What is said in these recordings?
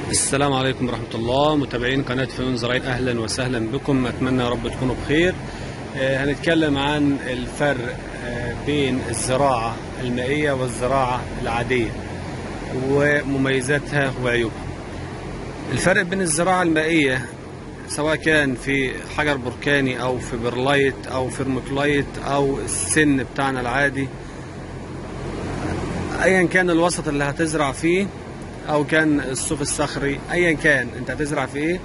السلام عليكم ورحمة الله متابعين قناة فنون زراعين أهلا وسهلا بكم أتمنى يا رب تكونوا بخير آه، هنتكلم عن الفرق آه، بين الزراعة المائية والزراعة العادية ومميزاتها وعيوبها الفرق بين الزراعة المائية سواء كان في حجر بركاني أو في برلايت أو فيرموكلايت أو السن بتاعنا العادي ايا كان الوسط اللي هتزرع فيه او كان الصوف الصخري ايا كان انت هتزرع في ايه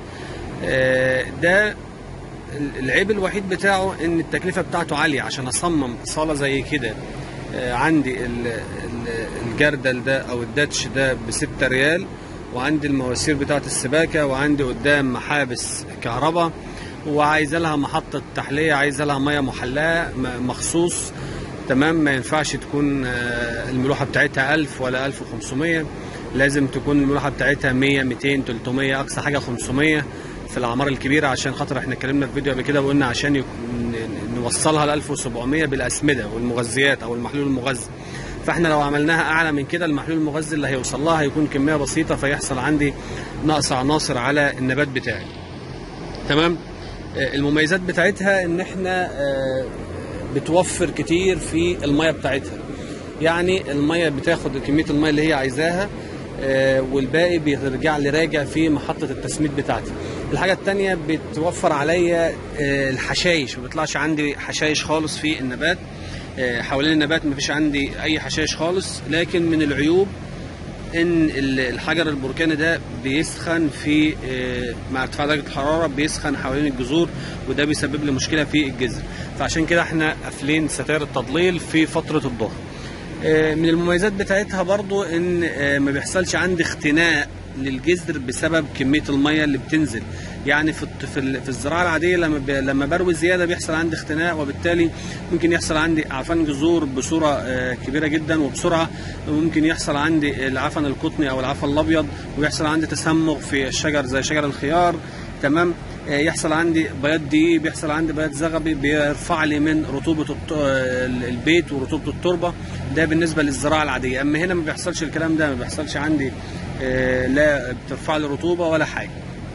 آه، ده العيب الوحيد بتاعه ان التكلفه بتاعته عاليه عشان اصمم صاله زي كده آه، عندي ال- ال- الجردل ده او الداتش ده بستة ريال وعندي المواسير بتاعه السباكه وعندي قدام محابس كهرباء وعايزه لها محطه تحليه عايزه لها ميه محلاه م- مخصوص تمام ما ينفعش تكون آه، الملوحه بتاعتها 1000 ولا 1500 لازم تكون الملوحه بتاعتها 100 200 300 اقصى حاجه 500 في الاعمار الكبيره عشان خاطر احنا اتكلمنا في فيديو قبل كده وقلنا عشان يك- ن- نوصلها ل 1700 بالاسمده والمغذيات او المحلول المغذي فاحنا لو عملناها اعلى من كده المحلول المغذي اللي هيوصل لها هيكون كميه بسيطه فيحصل عندي نقص عناصر على النبات بتاعي تمام آه، المميزات بتاعتها ان احنا آه، بتوفر كتير في الميه بتاعتها يعني الميه بتاخد كميه الميه اللي هي عايزاها آه، والباقي بيرجع لي راجع في محطه التسميد بتاعتي الحاجه التانية بتوفر عليا آه، الحشايش ما بيطلعش عندي حشايش خالص في النبات آه، حوالين النبات ما فيش عندي اي حشايش خالص لكن من العيوب ان ال- الحجر البركاني ده بيسخن في آه، مع ارتفاع درجه الحراره بيسخن حوالين الجذور وده بيسبب لي مشكله في الجذر فعشان كده احنا قافلين ستائر التضليل في فتره الظهر آه، من المميزات بتاعتها برضو ان آه، ما بيحصلش عندي اختناق للجذر بسبب كميه الميه اللي بتنزل يعني في الت- في ال- في الزراعه العاديه لما ب- لما بروي زياده بيحصل عندي اختناق وبالتالي ممكن يحصل عندي اعفان جذور بصوره آه، كبيره جدا وبسرعه وممكن يحصل عندي العفن القطني او العفن الابيض ويحصل عندي تسمغ في الشجر زي شجر الخيار تمام آه، يحصل عندي بياض دقيق بيحصل عندي بياض زغبي بيرفع لي من رطوبه الت- آه، البيت ورطوبه التربه ده بالنسبه للزراعه العاديه اما هنا ما بيحصلش الكلام ده ما بيحصلش عندي آه، لا بترفع لي رطوبه ولا حاجه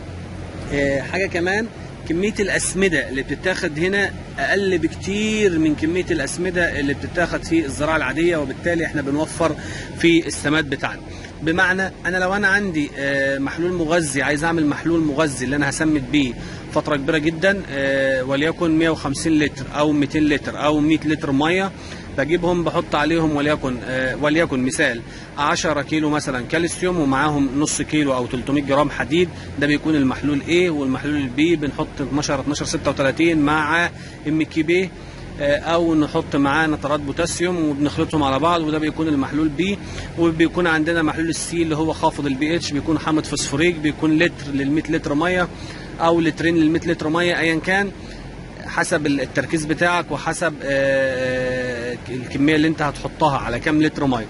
آه، حاجه كمان كميه الاسمده اللي بتتاخد هنا اقل بكتير من كميه الاسمده اللي بتتاخد في الزراعه العاديه وبالتالي احنا بنوفر في السماد بتاعنا بمعنى انا لو انا عندي آه، محلول مغذي عايز اعمل محلول مغذي اللي انا هسمد بيه فتره كبيره جدا آه، وليكن 150 لتر او 200 لتر او 100 لتر ميه بجيبهم بحط عليهم وليكن آه، وليكن مثال 10 كيلو مثلا كالسيوم ومعاهم نص كيلو او 300 جرام حديد ده بيكون المحلول A والمحلول B بنحط 12 12 36 مع ام كي بي او نحط معاه نترات بوتاسيوم وبنخلطهم على بعض وده بيكون المحلول بي وبيكون عندنا محلول السي اللي هو خافض البي اتش بيكون حامض فوسفوريك بيكون لتر لل 100 لتر ميه او لترين لل 100 لتر ميه ايا كان حسب التركيز بتاعك وحسب آه، الكميه اللي انت هتحطها على كام لتر ميه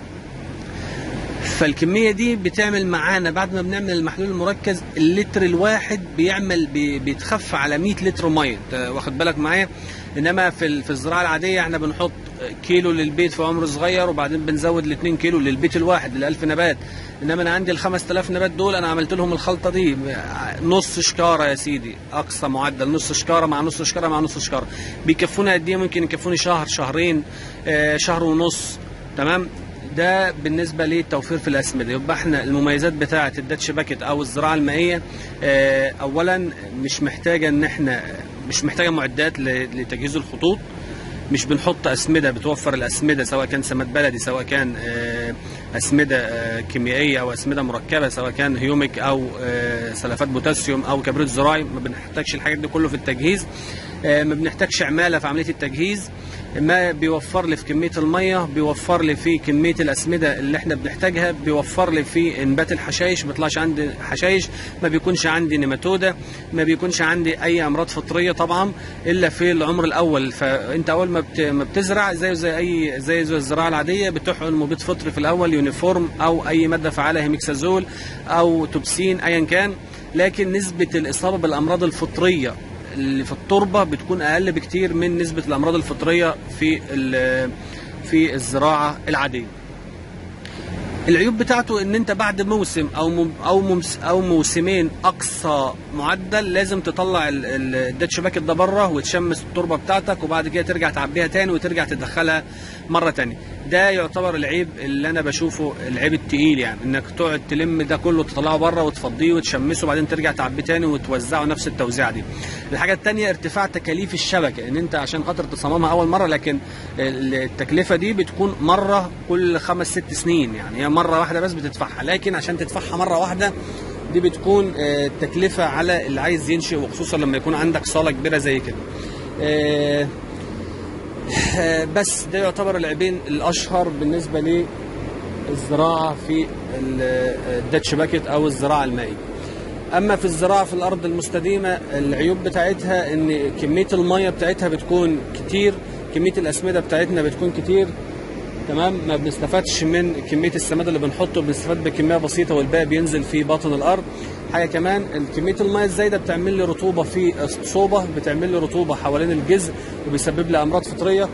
فالكميه دي بتعمل معانا بعد ما بنعمل المحلول المركز اللتر الواحد بيعمل بي- بيتخفى على 100 لتر ميه أنت واخد بالك معايا انما في ال- في الزراعه العاديه احنا بنحط كيلو للبيت في عمر صغير وبعدين بنزود ل 2 كيلو للبيت الواحد ل 1000 نبات انما انا عندي ال 5000 نبات دول انا عملت لهم الخلطه دي نص شكاره يا سيدي اقصى معدل نص شكاره مع نص شكاره مع نص شكاره بيكفونا قد ايه ممكن يكفوني شهر شهرين آه، شهر ونص تمام ده بالنسبه للتوفير في الاسمده يبقى احنا المميزات بتاعه الداتش باكيت او الزراعه المائيه آه، اولا مش محتاجه ان احنا مش محتاجه معدات ل- لتجهيز الخطوط مش بنحط اسمده بتوفر الاسمده سواء كان سماد بلدي سواء كان آه، اسمده آه، كيميائيه او اسمده مركبه سواء كان هيوميك او آه، سلفات بوتاسيوم او كبريت زراعي ما بنحتاجش الحاجات دي كله في التجهيز آه، ما بنحتاجش عماله في عمليه التجهيز ما بيوفر لي في كميه الميه بيوفر لي في كميه الاسمده اللي احنا بنحتاجها بيوفر لي في انبات الحشائش ما بيطلعش عندي حشائش ما بيكونش عندي نيماتودا ما بيكونش عندي اي امراض فطريه طبعا الا في العمر الاول فانت اول ما بت- ما بتزرع زي زي اي زي زي الزراعه العاديه بتحقن مبيد فطري في الاول يونيفورم او اي ماده فعاله هيميكسازول او توبسين ايا كان لكن نسبه الاصابه بالامراض الفطريه اللي في التربه بتكون اقل بكتير من نسبه الامراض الفطريه في ال- في الزراعه العاديه العيوب بتاعته ان انت بعد موسم او مم او ممس او موسمين اقصى معدل لازم تطلع ال- ال- الداتش باكت ده بره وتشمس التربه بتاعتك وبعد كده ترجع تعبيها تاني وترجع تدخلها مره تانية ده يعتبر العيب اللي انا بشوفه العيب التقيل يعني انك تقعد تلم ده كله تطلعه بره وتفضيه وتشمسه وبعدين ترجع تعبيه تاني وتوزعه نفس التوزيعه دي الحاجه التانية ارتفاع تكاليف الشبكه ان انت عشان خاطر تصممها اول مره لكن ال- التكلفه دي بتكون مره كل خمس ست سنين يعني هي مره واحده بس بتدفعها لكن عشان تدفعها مره واحده دي بتكون آه، تكلفه على اللي عايز ينشئ وخصوصا لما يكون عندك صاله كبيره زي كده آه، آه، بس ده يعتبر العيبين الاشهر بالنسبه للزراعه في ال- الداتش باكيت او الزراعه المائيه اما في الزراعه في الارض المستديمه العيوب بتاعتها ان كميه الميه بتاعتها بتكون كتير كميه الاسمده بتاعتنا بتكون كتير تمام ما بنستفادش من كميه السماد اللي بنحطه بنستفاد بكميه بسيطه والباقي بينزل في باطن الارض حاجه كمان كميه الميه الزايده بتعمل لي رطوبه في الصوبه بتعمل لي رطوبه حوالين الجذر وبيسبب لي امراض فطريه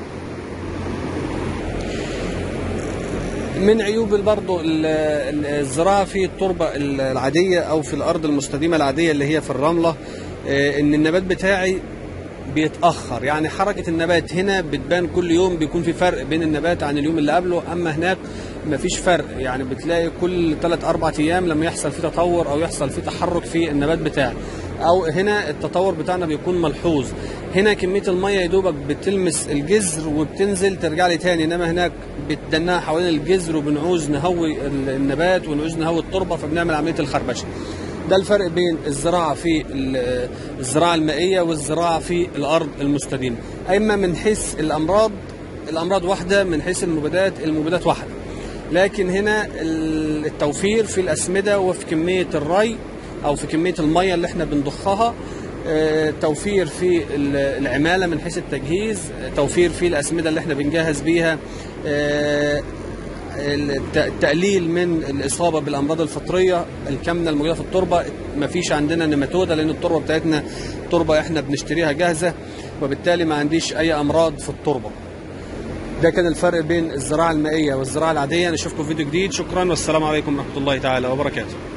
من عيوب برضه ال- ال- الزراعه في التربه العاديه او في الارض المستديمه العاديه اللي هي في الرمله آه، ان النبات بتاعي بيتاخر يعني حركه النبات هنا بتبان كل يوم بيكون في فرق بين النبات عن اليوم اللي قبله اما هناك مفيش فرق يعني بتلاقي كل 3 4 ايام لما يحصل في تطور او يحصل في تحرك في النبات بتاعي او هنا التطور بتاعنا بيكون ملحوظ هنا كميه الميه يا دوبك بتلمس الجذر وبتنزل ترجع لي تاني انما هناك بتدناها حوالين الجذر وبنعوز نهوي ال- النبات ونعوز نهوي التربه فبنعمل عمليه الخربشه ده الفرق بين الزراعه في ال- الزراعه المائيه والزراعه في الارض المستديمه اما من حيث الامراض الامراض واحده من حيث المبيدات المبيدات واحده لكن هنا ال- التوفير في الاسمده وفي كميه الري او في كميه الميه اللي احنا بنضخها آه، توفير في ال- العماله من حيث التجهيز آه، توفير في الاسمده اللي احنا بنجهز بيها آه، الت- التقليل من الاصابه بالامراض الفطريه الكامنه الموجوده في التربه مفيش عندنا نيماتودا لان التربه بتاعتنا تربه احنا بنشتريها جاهزه وبالتالي ما عنديش اي امراض في التربه ده كان الفرق بين الزراعه المائيه والزراعه العاديه نشوفكم في فيديو جديد شكرا والسلام عليكم ورحمه الله تعالى وبركاته